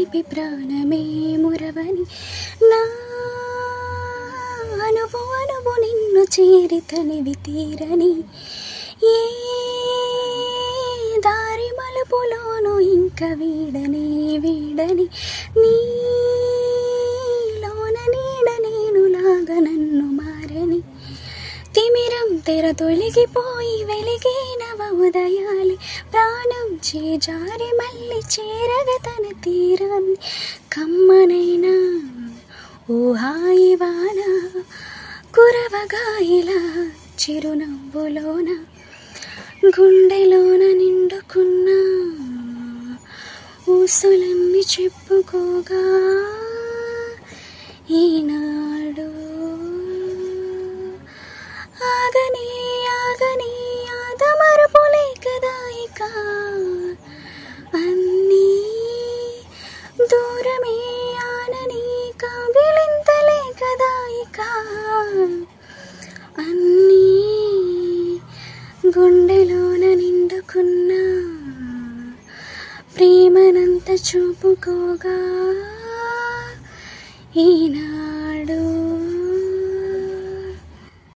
చిలిపి ప్రాణమే మురవని నా అనువు అనువు నిన్ను చేరి తనివి తీరని ఏ దారి మలుపులోను ఇంక వీడని వీడని నీలోన నీడ నేను లాగా నన్ను మారని తిమిరం తెర తొలగిపోయి వెలిగినవ ఉదయాలి ప్రాణం చేజారి మళ్ళీ చేరగ తన తీరాన్ని కమ్మనైనా ఓ హాయి వాన కురవగాయిల చిరునవ్వులోన గుండెలోన నిండుకున్న ఊసులన్నీ చెప్పుకోగా ఈనాడు ఆగని ఆగని ఆదమరుపులే కదా ఇక అన్నీ దూరమే ఆనని కాగిలింతలే కదా ఇక అన్నీ గుండెలోన నిండుకున్న ప్రేమనంత చూపుకోగా ఈనా